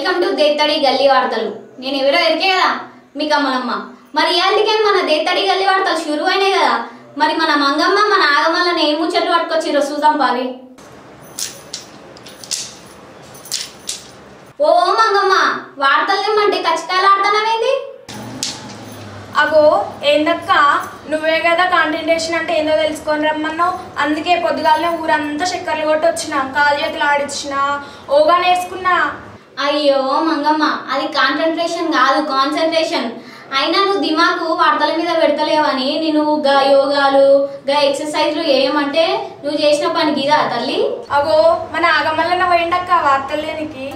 welcome to దేత్తడి గల్లీ వార్తలు నేను ఎవరో ఎరికే కదా మీకు అమ్మనమ్మ మరి ఇవాళకే మన దేత్తడి గల్లీ వార్తలు షురు అయినాయి కదా మరి మన మంగమ్మ మన ఆగమల్లని ఏం ముచ్చట్లు పట్టుకొచ్చిరో చూద్దాం పాలి ఓ మంగమ్మ వార్తలు ఏమంటే కచ్చికాయలు ఆడుతున్నావేంది అగో ఏందక్క నువ్వే కదా కాంటెంటేషన్ అంటే ఏందో తెలుసుకొని రమ్మన్నావు అందుకే పొద్దుగాలనే ఊరంతా చక్కర్లు కొట్టి వచ్చిన కాలు చేతులు ఆడిచ్చిన ఓగా నేర్చుకున్నా అయ్యో మంగమ్మ అది కాన్సన్ట్రేషన్ కాదు కాన్సన్ట్రేషన్ అయినా నువ్వు దిమాకు వార్తల మీద పెడతలేవని నేను గా యోగాలు గా ఎక్సర్సైజ్లు చేయమంటే నువ్వు చేసిన పని గిదా తల్లి అగో మన ఆగమల్ల పోయిండక్క వార్తలు లేనికి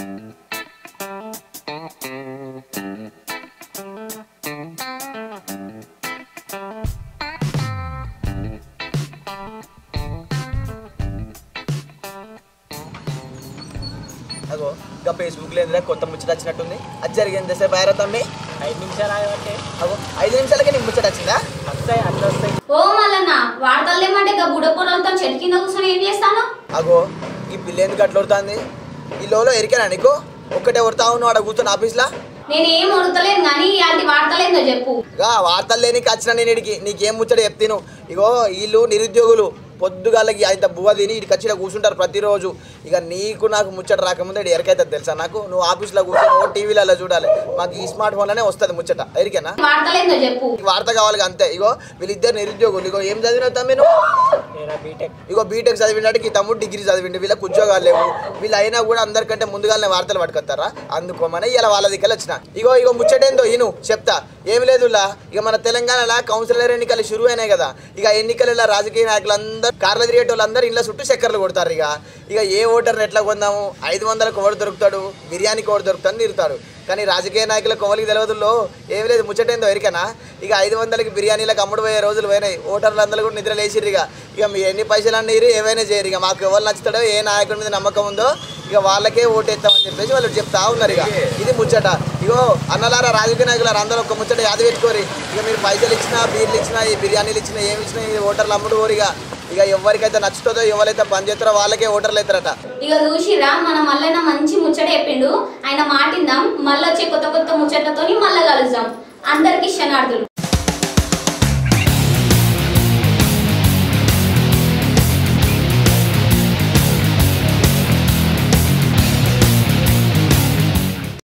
అగో ఇంకా ఫేస్బుక్ లేదురా కొత్త ముచ్చట వచ్చినట్టుంది అది జరిగింది సేపు అయ్యారా తమ్మి ఐదు నిమిషాలు ఆగమంటే అగో ఐదు నిమిషాలకే నీకు ముచ్చట వచ్చిందా వస్తాయి అన్నీ వస్తాయి ఓ మల్లన్న వార్తలు ఏమంటే గా బుడపొరలతో చెట్టు కింద కూర్చొని ఏం చేస్తాను అగో ఈ పిల్ల ఎందుకు అట్లా ఉడుతుంది ఈ లోలో ఎరికేనా నీకు ఒక్కటే ఉడతా ఉన్నావు ఆడ కూర్చొని ఆఫీస్లో నేను ఏం ఉడతలేను కానీ ఇలాంటి వార్తలేందో చెప్పు ఇక వార్తలు లేనికి వచ్చిన నేను ఇడికి నీకేం ముచ్చట చెప్తాను ఇగో వీళ్ళు నిరుద్యోగులు పొద్దుగాలకి ఆయన బువ్వ తిని ఇడికి వచ్చి ఈడ కూర్చుంటారు ప్రతిరోజు ఇక నీకు నాకు ముచ్చట రాకముందే ఇటు ఎరకైతే తెలుసా నాకు నువ్వు ఆఫీస్లో కూర్చొని ఓ టీవీలలో చూడాలి మాకు ఈ స్మార్ట్ ఫోన్లోనే వస్తుంది ముచ్చట ఎరికేనా వార్తలేందో చెప్పు ఈ వార్త కావాలి అంతే ఇగో వీళ్ళిద్దరు నిరుద్యోగులు ఇగో ఏం చదివినా తమ్మి నువ్వు నేను బీటెక్ ఇగో బీటెక్ చదివినాడికి ఈ తమ్ముడు డిగ్రీ చదివిండు వీళ్ళకి ఉద్యోగాలు లేవు వీళ్ళు అయినా కూడా అందరికంటే ముందుగానే వార్తలు పట్టుకొస్తారా అందుకోమని ఇలా వాళ్ళ దగ్గర వచ్చిన ఇగో ఇగో ముచ్చటేందో ఈను చెప్తా ఏమి లేదులా ఇక మన తెలంగాణలో కౌన్సిలర్ ఎన్నికలు షురు అయినాయి కదా ఇక ఎన్నికలలో రాజకీయ నాయకులందరూ కార్ల తిరిగేట వాళ్ళందరూ ఇళ్ళ చుట్టూ చక్కర్లు కొడతారు ఇక ఇక ఏ ఓటర్ని ఎట్లా కొందాము ఐదు వందలకు ఓటు దొరుకుతాడు బిర్యానీకి ఓటు దొరుకుతాడు తిరుగుతాడు కానీ రాజకీయ నాయకుల కోవలికి తెలియదుల్లో ఏమి లేదు ముచ్చటేందో ఎరికనా ఇక ఐదు వందలకి బిర్యానీలకు అమ్ముడు పోయే రోజులు పోయినాయి ఓటర్లు అందరూ కూడా నిద్ర లేచిర్రు ఇక ఇక మీ ఎన్ని పైసలు అన్నీరు ఏవైనా చేయరు ఇక మాకు ఎవరు నచ్చుతాడో ఏ నాయకుడి మీద నమ్మకం ఉందో ఇక వాళ్ళకే ఓటేస్తామని చెప్పేసి వాళ్ళు చెప్తా ఉన్నారు ఇక ఇది ముచ్చట ఇగో అన్నలారా రాజకీయ నాయకులారా అందరూ ఒక ముచ్చట యాద పెట్టుకోరి ఇక మీరు పైసలు ఇచ్చినా బీర్లు ఇచ్చినా ఈ బిర్యానీలు ఇచ్చినా ఏమి ఇచ్చినా ఈ ఓటర్లు అమ్ముడు పోరు ఇక ఇక ఎవరికైతే నచ్చుతుందో ఎవరైతే పని చేస్తారో వాళ్ళకే ఓటర్లు అవుతారట ఇక చూసిరా మన మల్లన్న మంచి ముచ్చట చెప్పిండు ఆయన మాటిందాం మళ్ళీ వచ్చే కొత్త కొత్త ముచ్చట్లతోని మళ్ళీ కలుద్దాం అందరికి శనార్థులు